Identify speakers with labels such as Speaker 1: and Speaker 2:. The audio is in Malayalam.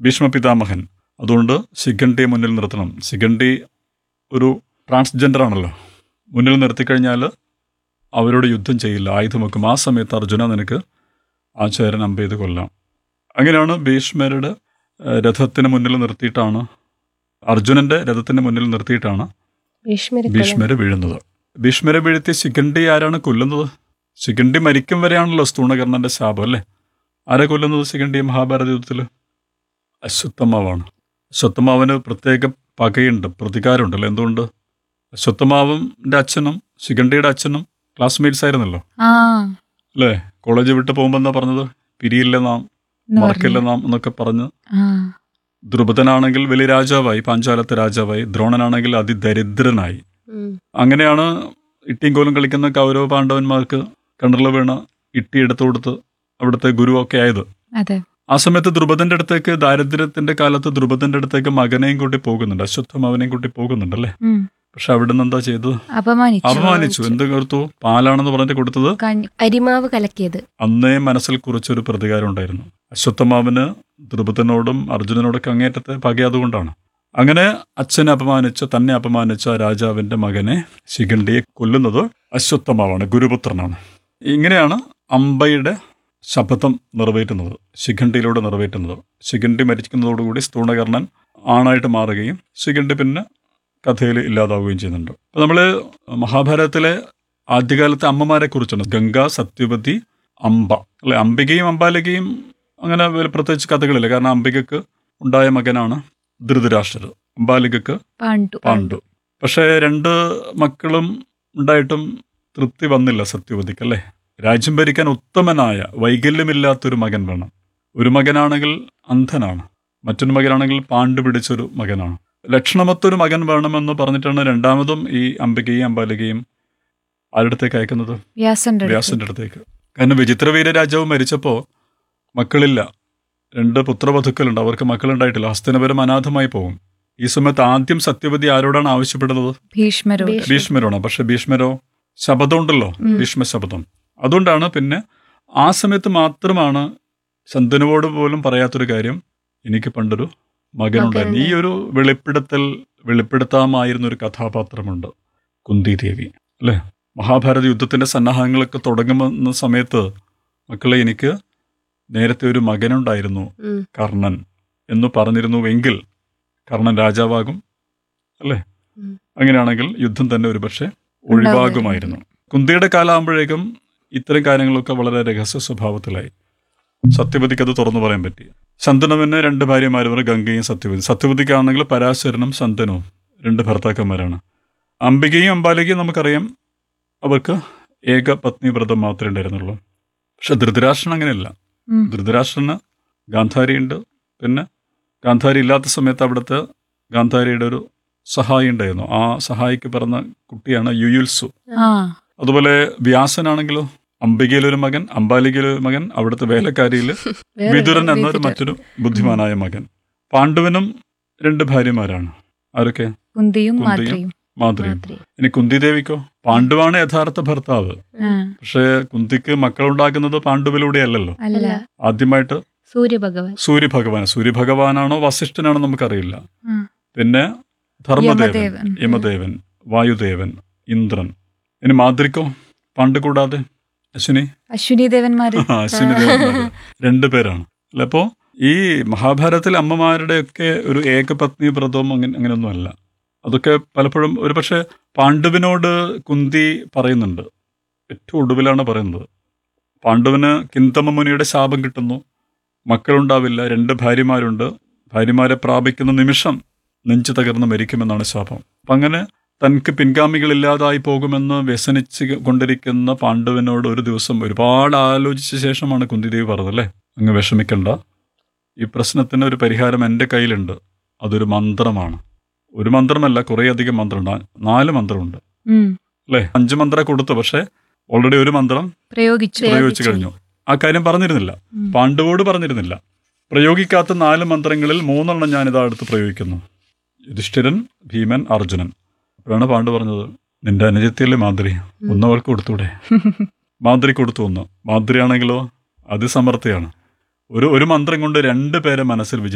Speaker 1: ഭീഷ്മ പിതാമഹൻ അതുകൊണ്ട് ശിഖണ്ഡിയെ മുന്നിൽ നിർത്തണം ശിഖണ്ഡി ഒരു ട്രാൻസ്ജെൻഡർ ആണല്ലോ മുന്നിൽ നിർത്തിക്കഴിഞ്ഞാൽ അവരോട് യുദ്ധം ചെയ്യില്ല ആയുധം വെക്കും ആ സമയത്ത് അർജുന നിനക്ക് ആചാര്യൻ അമ്പ ചെയ്ത് കൊല്ലാം അങ്ങനെയാണ് ഭീഷ്മരുടെ ഏഹ്, രഥത്തിന് മുന്നിൽ നിർത്തിയിട്ടാണ് അർജുനന്റെ രഥത്തിന് മുന്നിൽ നിർത്തിയിട്ടാണ്
Speaker 2: ഭീഷ്മരെ
Speaker 1: ഭീഷ്മരെ വീഴുന്നത് ഭീഷ്മരെ വീഴ്ത്തി ശിഖണ്ഡി ആരാണ് കൊല്ലുന്നത് ശിഖണ്ഡി മരിക്കും വരെയാണല്ലോ സ്തൂണകർണന്റെ ശാപം അല്ലേ ആരെ കൊല്ലുന്നത് ശിഖണ്ഡി മഹാഭാരത യുദ്ധത്തിൽ അശ്വത്ഥമാവാണ് അശ്വത്ഥമാവിന് പ്രത്യേക പകയുണ്ട് പ്രതികാരമുണ്ടല്ലോ എന്തുകൊണ്ട് അശ്വത്ഥമാവിൻ്റെ അച്ഛനും ശിഖണ്ഡിയുടെ അച്ഛനും ക്ലാസ്മേറ്റ്സ് ആയിരുന്നല്ലോ
Speaker 3: ആ
Speaker 1: അല്ലേ കോളേജ് വിട്ട് പോകുമ്പോൾ എന്താ പറഞ്ഞത് പിരിയില്ല നാം
Speaker 3: എന്ന്
Speaker 1: മറക്കില്ല
Speaker 3: പറഞ്ഞു.
Speaker 1: നാം എന്നൊക്കെ പറഞ്ഞ്
Speaker 3: ആ
Speaker 1: ദ്രുപദനാണെങ്കിൽ വലിയ രാജാവായി പാഞ്ചാലത്തെ രാജാവായി ദ്രോണനാണെങ്കിൽ അതിദരിദ്രനായി അങ്ങനെയാണ് ഇട്ടിയും കോലും കളിക്കുന്ന കൗരവ പാണ്ഡവന്മാർക്ക് കിണറിൽ വീണ ഇട്ടി എടുത്തു കൊടുത്ത് അവിടുത്തെ ഗുരുവൊക്കെ ആയത്
Speaker 3: അതെ
Speaker 1: ആ സമയത്ത് ദ്രുപദന്റെ അടുത്തേക്ക് ദാരിദ്ര്യത്തിന്റെ കാലത്ത് ദ്രുപദന്റെ അടുത്തേക്ക് മകനെയും കൂട്ടി പോകുന്നുണ്ട് അശ്വത്ഥമാവനെയും കൂട്ടി പോകുന്നുണ്ടല്ലേ
Speaker 3: ഉം.
Speaker 1: പക്ഷെ അവിടുന്ന് എന്താ ചെയ്തത്
Speaker 3: അപമാനിച്ചു
Speaker 1: അപമാനിച്ചു എന്ത് കൊടുത്തു പാലാണെന്ന് പറഞ്ഞിട്ട് കൊടുത്തത്
Speaker 3: കഞ്ഞി-
Speaker 2: അരിമാവ് കലക്കിയത്
Speaker 1: അന്നേ മനസ്സിൽ കുറിച്ചൊരു പ്രതികാരം ഉണ്ടായിരുന്നു അശ്വത്ഥമാവിന് ദ്രുപദനോടും അർജുനനോടൊക്കെ അങ്ങേറ്റത്തെ പകയതുകൊണ്ടാണ് അങ്ങനെ അച്ഛനെ അപമാനിച്ച തന്നെ അപമാനിച്ച രാജാവിന്റെ മകനെ ശിഖണ്ഡിയെ കൊല്ലുന്നത് അശ്വത്ഥമാവാണ് ഗുരുപുത്രനാണ് ഇങ്ങനെയാണ് അമ്പയുടെ ശപഥം നിറവേറ്റുന്നത് ശിഖണ്ഡിയിലൂടെ നിറവേറ്റുന്നത് ശിഖണ്ഡി മരിക്കുന്നതോടുകൂടി സ്തൂണകർണൻ ആണായിട്ട് മാറുകയും ശിഖണ്ഡി പിന്നെ കഥയിൽ ഇല്ലാതാവുകയും ചെയ്യുന്നുണ്ട് അപ്പൊ നമ്മള് മഹാഭാരതത്തിലെ ആദ്യകാലത്തെ അമ്മമാരെ കുറിച്ചാണ് ഗംഗ സത്യവതി അംബ അല്ലെ അംബികയും അംബാലികയും അങ്ങനെ വലിയ പ്രത്യേകിച്ച് കഥകളില്ല കാരണം അംബികക്ക് ഉണ്ടായ മകനാണ് ധൃതരാഷ്ട്രർ അംബാലികക്ക്
Speaker 3: പാണ്ഡു
Speaker 1: പാണ്ഡു പക്ഷേ രണ്ട് മക്കളും ഉണ്ടായിട്ടും തൃപ്തി വന്നില്ല സത്യവതിക്ക് അല്ലേ രാജ്യം ഭരിക്കാൻ ഉത്തമനായ വൈകല്യമില്ലാത്തൊരു മകൻ വേണം ഒരു മകനാണെങ്കിൽ അന്ധനാണ് മറ്റൊരു മകനാണെങ്കിൽ പാണ്ഡു പിടിച്ചൊരു മകനാണ് ലക്ഷണമൊത്തൊരു മകൻ വേണമെന്ന് പറഞ്ഞിട്ടാണ് രണ്ടാമതും ഈ അംബികയും അംബാലികയും ആരുടെ അടുത്തേക്ക് അയക്കുന്നത്
Speaker 3: വ്യാസന്റെ അടുത്ത്.
Speaker 1: വ്യാസന്റെ അടുത്തേക്ക് കാരണം വിചിത്രവീര രാജാവ് മരിച്ചപ്പോൾ മക്കളില്ല രണ്ട് പുത്രവധുക്കളുണ്ട് അവർക്ക് മക്കളുണ്ടായിട്ടില്ല ഹസ്തനപരം അനാഥമായി പോകും ഈ സമയത്ത് ആദ്യം സത്യവതി ആരോടാണ് ആവശ്യപ്പെടുന്നത്
Speaker 3: ഭീഷ്മരോട്
Speaker 2: ഭീഷ്മ.
Speaker 1: ഭീഷ്മരോടാണ് പക്ഷെ ഭീഷ്മരോ ശബദമുണ്ടല്ലോ
Speaker 3: ഉം.
Speaker 1: ഭീഷ്മ ശബദം അതുകൊണ്ടാണ് പിന്നെ ആ സമയത്ത് മാത്രമാണ് ശന്തനുവോട് പോലും പറയാത്തൊരു കാര്യം എനിക്ക് പണ്ടൊരു മകനുണ്ടായിരുന്നു ഈ ഒരു വെളിപ്പെടുത്തൽ വെളിപ്പെടുത്താമായിരുന്ന ഒരു കഥാപാത്രമുണ്ട് കുന്തി ദേവി അല്ലേ മഹാഭാരത യുദ്ധത്തിന്റെ സന്നാഹങ്ങളൊക്കെ തുടങ്ങുന്ന സമയത്ത് മക്കളെ എനിക്ക് നേരത്തെ ഒരു മകനുണ്ടായിരുന്നു
Speaker 2: ഉം.
Speaker 1: കർണൻ എന്ന് പറഞ്ഞിരുന്നുവെങ്കിൽ കർണൻ രാജാവാകും അല്ലേ
Speaker 2: ഉം.
Speaker 1: അങ്ങനെയാണെങ്കിൽ യുദ്ധം തന്നെ ഒരുപക്ഷെ ഒഴിവാകുമായിരുന്നു കുന്തിയുടെ കാലാകുമ്പോഴേക്കും ഇത്തരം കാര്യങ്ങളൊക്കെ വളരെ രഹസ്യ സ്വഭാവത്തിലായി സത്യവതിക്ക് അത് തുറന്നു പറയാൻ പറ്റി ശന്തനുവിന് രണ്ട് ഭാര്യമാരും ഗംഗയും സത്യവതി സത്യവതിക്കാണെങ്കിൽ പരാശരനും ശന്തനുവും രണ്ട് ഭർത്താക്കന്മാരാണ് അംബികയും അംബാലികയും നമുക്കറിയാം അവർക്ക് ഏക പത്നി വ്രതം മാത്രമേ ഉണ്ടായിരുന്നുള്ളൂ പക്ഷെ ധൃതരാഷ്ട്രൻ അങ്ങനെയല്ല
Speaker 3: ഉം.
Speaker 1: ധൃതരാഷ്ട്രന് ഗാന്ധാരിയുണ്ട് പിന്നെ ഗാന്ധാരി ഇല്ലാത്ത സമയത്ത് അവിടുത്തെ ഗാന്ധാരിയുടെ ഒരു സഹായി ഉണ്ടായിരുന്നു ആ സഹായിക്ക് പറഞ്ഞ കുട്ടിയാണ് യുയുൽസു
Speaker 3: ആ
Speaker 1: അതുപോലെ വ്യാസനാണെങ്കിലോ അംബികയിലൊരു മകൻ അംബാലികയിലൊരു മകൻ അവിടുത്തെ വേലക്കാരിയിൽ
Speaker 2: വേറെ
Speaker 1: വിതുരൻ എന്നൊരു
Speaker 2: വിതുരൻ.
Speaker 1: മറ്റൊരു ബുദ്ധിമാനായ മകൻ പാണ്ഡുവിനും രണ്ട് ഭാര്യമാരാണ് ആരൊക്കെ
Speaker 3: കുന്തിയും
Speaker 1: കുന്തിയും.
Speaker 3: മാത്രയും
Speaker 1: മാതൃയും
Speaker 2: മാത്രേ.
Speaker 1: ഇനി കുന്തിദേവിക്കോ പാണ്ഡുവാണ് യഥാർത്ഥ ഭർത്താവ്
Speaker 3: ആ,
Speaker 1: പക്ഷേ കുന്തിക്ക് മക്കളുണ്ടാക്കുന്നത് പാണ്ഡുവിലൂടെയല്ലല്ലോ
Speaker 3: അല്ല
Speaker 1: ആദ്യമായിട്ട്
Speaker 2: സൂര്യഭഗവാൻ
Speaker 1: സൂര്യഭഗവാൻ സൂര്യഭഗവാനാണോ വസിഷ്ഠനാണോ നമുക്കറിയില്ല
Speaker 3: ആ.
Speaker 1: പിന്നെ ധർമ്മദേവൻ
Speaker 3: യമദേവൻ.
Speaker 1: യമദേവൻ വായുദേവൻ ഇന്ദ്രൻ ഇനി മാതൃക്കോ പാണ്ഡു കൂടാതെ അശ്വിനി
Speaker 3: അശ്വിനി ദേവന്മാര്
Speaker 1: ആ, അശ്വിനി ദേവന്മാര് രണ്ടു പേരാണ് അല്ല അപ്പോ ഈ മഹാഭാരതത്തിലെ അമ്മമാരുടെയൊക്കെ ഒരു ഏകപത്നി വ്രതവും അങ്ങനെ അങ്ങനെയൊന്നും അല്ല അതൊക്കെ പലപ്പോഴും ഒരു പക്ഷേ പാണ്ഡുവിനോട് കുന്തി പറയുന്നുണ്ട് ഏറ്റവും ഒടുവിലാണ് പറയുന്നത് പാണ്ഡുവിന് കിന്തമ മുനിയുടെ ശാപം കിട്ടുന്നു മക്കളുണ്ടാവില്ല രണ്ട് ഭാര്യമാരുണ്ട് ഭാര്യമാരെ പ്രാപിക്കുന്ന നിമിഷം നെഞ്ചു തകർന്ന് മരിക്കുമെന്നാണ് ശാപം അപ്പം അങ്ങനെ തനിക്ക് പിൻഗാമികളില്ലാതായി പോകുമെന്ന് വ്യസനിച്ച് കൊണ്ടിരിക്കുന്ന പാണ്ഡുവിനോട് ഒരു ദിവസം ഒരുപാട് ആലോചിച്ച ശേഷമാണ് കുന്തിദേവി പറഞ്ഞതല്ലേ അങ്ങ് വിഷമിക്കണ്ട ഈ പ്രശ്നത്തിന് ഒരു പരിഹാരം എൻ്റെ കയ്യിലുണ്ട് അതൊരു മന്ത്രമാണ് ഒരു മന്ത്രമല്ല കുറേയധികം മന്ത്രമുണ്ട് നാല് മന്ത്രമുണ്ട്
Speaker 3: ഉം.
Speaker 1: അല്ലേ അഞ്ച് മന്ത്രം കൊടുത്തു പക്ഷേ ഓൾറെഡി ഒരു മന്ത്രം
Speaker 3: പ്രയോഗിച്ചു
Speaker 1: പ്രയോഗിച്ചു കഴിഞ്ഞു ആ കാര്യം പറഞ്ഞിരുന്നില്ല
Speaker 3: ഉം.
Speaker 1: പാണ്ഡവോട് പറഞ്ഞിരുന്നില്ല പ്രയോഗിക്കാത്ത നാല് മന്ത്രങ്ങളിൽ മൂന്നെണ്ണം ഞാനിതാ അടുത്ത് പ്രയോഗിക്കുന്നു യുധിഷ്ഠിരൻ ഭീമൻ അർജുനൻ അപ്പോഴാണ് പാണ്ഡു പറഞ്ഞത് നിന്റെ അനുജത്തിയല്ലേ മാതിരി ഒന്നവൾക്ക് കൊടുത്തൂടെ മാതിരി കൊടുത്തു ഒന്ന് മാതിരിയാണെങ്കിലോ അതിസമർത്ഥയാണ് ഒരു ഒരു മന്ത്രം കൊണ്ട് രണ്ട് പേരെ മനസ്സിൽ വിജയം